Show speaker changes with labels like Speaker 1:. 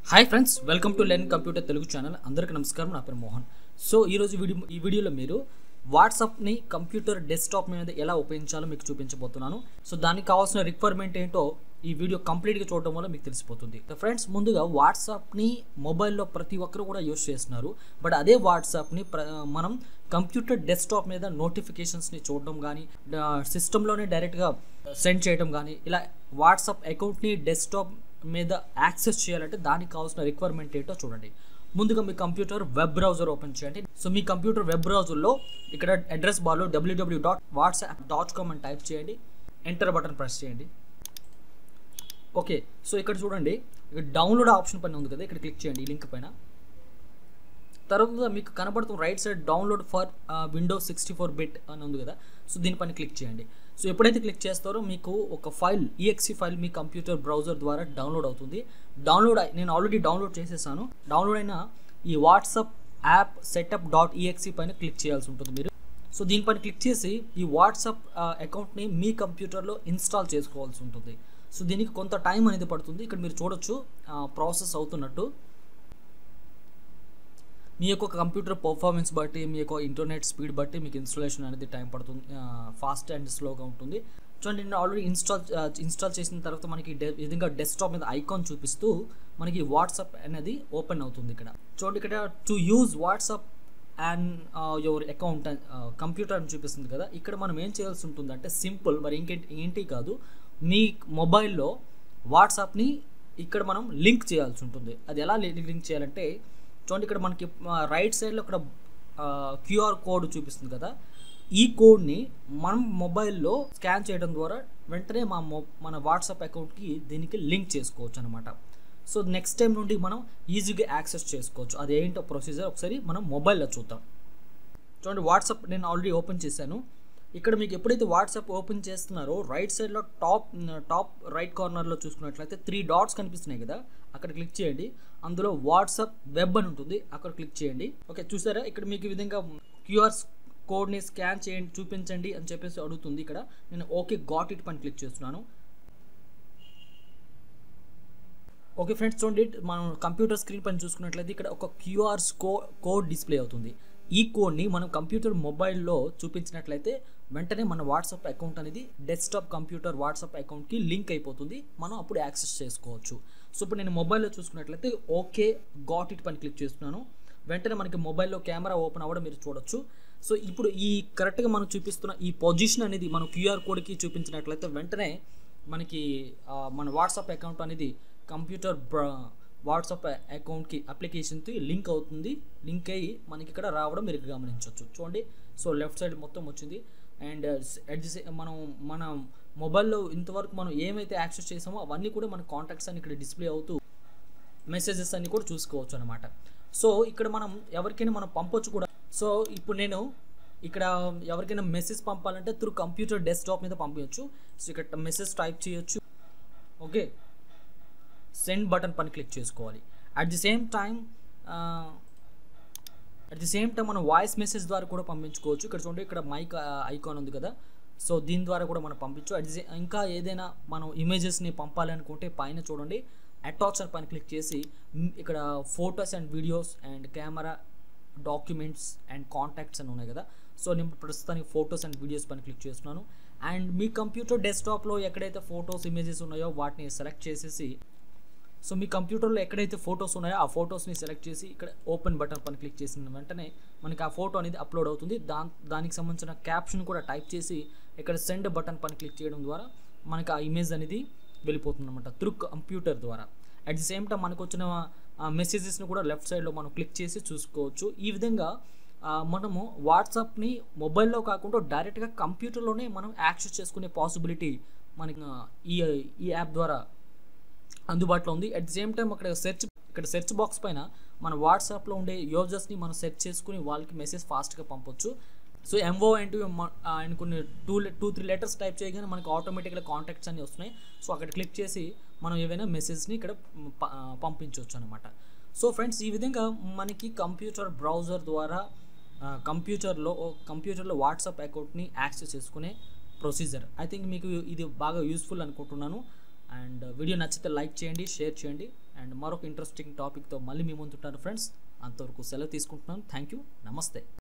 Speaker 1: hi friends welcome to learn computer Telugu channel అందరికీ నమస్కారం నా పేరు మోహన్ సో ఈరోజు వీడియో ఈ వీడియోలో మీరు వాట్సాప్ని కంప్యూటర్ డెస్క్టాప్ మీద ఎలా ఉపయోగించాలో మీకు చూపించబోతున్నాను సో దానికి కావాల్సిన రిక్వైర్మెంట్ ఏంటో ఈ వీడియో కంప్లీట్గా చూడడం వల్ల మీకు తెలిసిపోతుంది ఫ్రెండ్స్ ముందుగా వాట్సాప్ని మొబైల్లో ప్రతి ఒక్కరు కూడా యూస్ చేస్తున్నారు బట్ అదే వాట్సాప్ని ప్ర మనం కంప్యూటర్ డెస్క్టాప్ మీద నోటిఫికేషన్స్ని చూడడం కానీ సిస్టంలోనే డైరెక్ట్గా సెండ్ చేయడం కానీ ఇలా వాట్సాప్ అకౌంట్ని డెస్క్టాప్ మీద యాక్సెస్ చేయాలంటే దానికి కావాల్సిన రిక్వైర్మెంట్ ఏంటో చూడండి ముందుగా మీ కంప్యూటర్ వెబ్ బ్రౌజర్ ఓపెన్ చేయండి సో మీ కంప్యూటర్ వెబ్ బ్రౌజర్లో ఇక్కడ అడ్రస్ బార్లో W W dot WhatsApp dot com అని టైప్ చేయండి ఎంటర్ బటన్ ప్రెస్ చేయండి ఓకే సో ఇక్కడ చూడండి ఇక్కడ డౌన్లోడ్ ఆప్షన్ పైన ఉంది కదా ఇక్కడ క్లిక్ చేయండి ఈ లింక్ పైన తర్వాత మీకు కనబడుతున్న right side download for Windows sixty four bit అని ఉంది కదా సో దీనిపైన క్లిక్ చేయండి సో ఎప్పుడైతే క్లిక్ చేస్తారో మీకు ఒక ఫైల్ ఈఎక్సీ ఫైల్ మీ కంప్యూటర్ బ్రౌజర్ ద్వారా డౌన్లోడ్ అవుతుంది డౌన్లోడ్ నేను ఆల్రెడీ డౌన్లోడ్ చేసేసాను డౌన్లోడ్ అయిన ఈ WhatsApp app setup dot EXE పైన క్లిక్ చేయాల్సి ఉంటుంది మీరు సో దీనిపైన క్లిక్ చేసి ఈ వాట్సాప్ అకౌంట్ని మీ కంప్యూటర్లో ఇన్స్టాల్ చేసుకోవాల్సి ఉంటుంది సో దీనికి కొంత టైం అనేది పడుతుంది ఇక్కడ మీరు చూడొచ్చు ప్రాసెస్ అవుతున్నట్టు మీ యొక్క కంప్యూటర్ పర్ఫార్మెన్స్ బట్టి మీ యొక్క ఇంటర్నెట్ స్పీడ్ బట్టి మీకు ఇన్స్టాలేషన్ అనేది టైం పడుతుంది ఫాస్ట్ అండ్ స్లోగా ఉంటుంది చూడండి నేను ఆల్రెడీ ఇన్స్టాల్ ఇన్స్టాల్ చేసిన తర్వాత మనకి డె విధంగా డెస్క్టాప్ మీద ఐకాన్ చూపిస్తూ మనకి వాట్సాప్ అనేది ఓపెన్ అవుతుంది ఇక్కడ చూడండి ఇక్కడ to use WhatsApp and your account computer అని చూపిస్తుంది కదా ఇక్కడ మనం ఏం చేయాల్సి ఉంటుంది అంటే సింపుల్ మరి ఇంకేంటి ఏంటి కాదు మీ మొబైల్లో వాట్సాప్ని ఇక్కడ మనం లింక్ చేయాల్సి ఉంటుంది అది ఎలా లింక్ చేయాలంటే చూడండి ఇక్కడ మనకి రైట్ సైడ్లో ఇక్కడ క్యూఆర్ కోడ్ చూపిస్తుంది కదా ఈ కోడ్ని మనం మొబైల్లో స్కాన్ చేయడం ద్వారా వెంటనే మా మొ మన వాట్సాప్ అకౌంట్కి దీనికి లింక్ చేసుకోవచ్చు అనమాట సో నెక్స్ట్ టైం నుండి మనం ఈజీగా యాక్సెస్ చేసుకోవచ్చు అది ఏంటో ప్రొసీజర్ ఒకసారి మనం మొబైల్లో చూద్దాం చూడండి వాట్సాప్ నేను ఆల్రెడీ ఓపెన్ చేశాను ఇక్కడ మీకు ఎప్పుడైతే వాట్సాప్ ఓపెన్ చేస్తున్నారో రైట్ సైడ్లో టాప్ టాప్ రైట్ కార్నర్లో చూసుకున్నట్లయితే త్రీ డాట్స్ కనిపిస్తున్నాయి కదా అక్కడ క్లిక్ చేయండి అందులో వాట్సాప్ వెబ్ అని ఉంటుంది అక్కడ క్లిక్ చేయండి ఓకే చూసారా ఇక్కడ మీకు ఈ విధంగా క్యూఆర్ కోడ్ని స్కాన్ చేయండి చూపించండి అని చెప్పేసి అడుగుతుంది ఇక్కడ నేను ఓకే గాట్ ఇట్ పని క్లిక్ చేస్తున్నాను ఓకే ఫ్రెండ్స్ చూడండి మనం కంప్యూటర్ స్క్రీన్ పైన చూసుకున్నట్లయితే ఇక్కడ ఒక క్యూఆర్ కో కోడ్ డిస్ప్లే అవుతుంది ఈ కోడ్ని మనం కంప్యూటర్ మొబైల్లో చూపించినట్లయితే వెంటనే మన వాట్సాప్ అకౌంట్ అనేది డెస్క్టాప్ కంప్యూటర్ వాట్సాప్ అకౌంట్కి లింక్ అయిపోతుంది మనం అప్పుడు యాక్సెస్ చేసుకోవచ్చు సో ఇప్పుడు నేను మొబైల్లో చూసుకున్నట్లయితే ఓకే గాట్ ఇట్ పని క్లిక్ చేస్తున్నాను వెంటనే మనకి మొబైల్లో కెమెరా ఓపెన్ అవ్వడం మీరు చూడొచ్చు సో ఇప్పుడు ఈ కరెక్ట్గా మనం చూపిస్తున్న ఈ పొజిషన్ అనేది మనం క్యూఆర్ కోడ్కి చూపించినట్లయితే వెంటనే మనకి మన వాట్సాప్ అకౌంట్ అనేది కంప్యూటర్ వాట్సాప్ అకౌంట్కి అప్లికేషన్కి లింక్ అవుతుంది లింక్ అయ్యి మనకి ఇక్కడ రావడం మీరు గమనించవచ్చు చూడండి సో లెఫ్ట్ సైడ్ మొత్తం వచ్చింది అండ్ అట్ ది మనం మన మొబైల్లో ఇంతవరకు మనం ఏమైతే యాక్సెస్ చేసామో అవన్నీ కూడా మన కాంటాక్ట్స్ అని ఇక్కడ డిస్ప్లే అవుతూ మెసేజెస్ అన్ని కూడా చూసుకోవచ్చు అనమాట సో ఇక్కడ మనం ఎవరికైనా మనం పంపొచ్చు కూడా సో ఇప్పుడు నేను ఇక్కడ ఎవరికైనా మెసేజ్ పంపాలంటే త్రూ కంప్యూటర్ డెస్క్టాప్ మీద పంపించవచ్చు సో ఇక్కడ మెసేజ్ టైప్ చేయొచ్చు ఓకే సెండ్ బటన్ పని క్లిక్ చేసుకోవాలి at the same time at the same time మనం వాయిస్ మెసేజ్ ద్వారా కూడా పంపించుకోవచ్చు ఇక్కడ చూడండి ఇక్కడ మైక్ ఐకాన్ ఉంది కదా సో దీని ద్వారా కూడా మనం పంపించు అట్ ది ఇంకా ఏదైనా మనం ఇమేజెస్ని పంపాలి అనుకుంటే పైన చూడండి అటాచ్ అని పైన క్లిక్ చేసి ఇక్కడ photos and videos and camera documents and contacts అని ఉన్నాయి కదా సో నేను ప్రస్తుతానికి ఫొటోస్ అండ్ వీడియోస్ పైన క్లిక్ చేస్తున్నాను అండ్ మీ కంప్యూటర్ డెస్క్టాప్లో ఎక్కడైతే ఫొటోస్ ఇమేజెస్ ఉన్నాయో వాటిని సెలెక్ట్ చేసేసి సో మీ కంప్యూటర్లో ఎక్కడైతే ఫొటోస్ ఉన్నాయో ఆ ఫొటోస్ని సెలెక్ట్ చేసి ఇక్కడ ఓపెన్ బటన్ పని క్లిక్ చేసిన వెంటనే మనకి ఆ ఫోటో అనేది అప్లోడ్ అవుతుంది దా దానికి సంబంధించిన క్యాప్షన్ కూడా టైప్ చేసి ఇక్కడ సెండ్ బటన్ పని క్లిక్ చేయడం ద్వారా మనకి ఆ ఇమేజ్ అనేది వెళ్ళిపోతుంది అనమాట త్రూ కంప్యూటర్ ద్వారా అట్ ది సేమ్ టైం మనకు వచ్చిన మెసేజెస్ని కూడా లెఫ్ట్ సైడ్లో మనం క్లిక్ చేసి చూసుకోవచ్చు ఈ విధంగా మనము వాట్సాప్ని మొబైల్లో కాకుండా డైరెక్ట్గా కంప్యూటర్లోనే మనం యాక్సెస్ చేసుకునే పాసిబిలిటీ మనకి ఈ ఈ యాప్ ద్వారా అందుబాటులో ఉంది అట్ ది సేమ్ టైం అక్కడ సెర్చ్ ఇక్కడ సెర్చ్ బాక్స్ పైన మన వాట్సాప్లో ఉండే యూజర్స్ని మనం సెర్చ్ చేసుకుని వాళ్ళకి మెసేజ్ ఫాస్ట్గా పంపొచ్చు సో ఎంఓ అంటూ అనుకుని two to three letters type చేయగానే మనకి ఆటోమేటిక్గా కాంటాక్ట్స్ అన్ని వస్తున్నాయి సో అక్కడ క్లిక్ చేసి మనం ఏవైనా మెసేజ్ని ఇక్కడ పంపించవచ్చు అనమాట సో ఫ్రెండ్స్ ఈ విధంగా మనకి కంప్యూటర్ బ్రౌజర్ ద్వారా కంప్యూటర్లో కంప్యూటర్లో వాట్సాప్ అకౌంట్ని యాక్సెస్ చేసుకునే ప్రొసీజర్ ఐ థింక్ మీకు ఇది బాగా యూస్ఫుల్ అనుకుంటున్నాను అండ్ వీడియో నచ్చితే లైక్ చేయండి షేర్ చేయండి అండ్ మరొక ఇంట్రెస్టింగ్ టాపిక్తో మళ్ళీ మీ ముందుంటాను ఫ్రెండ్స్ అంతవరకు సెలవు తీసుకుంటున్నాను థ్యాంక్ యూ నమస్తే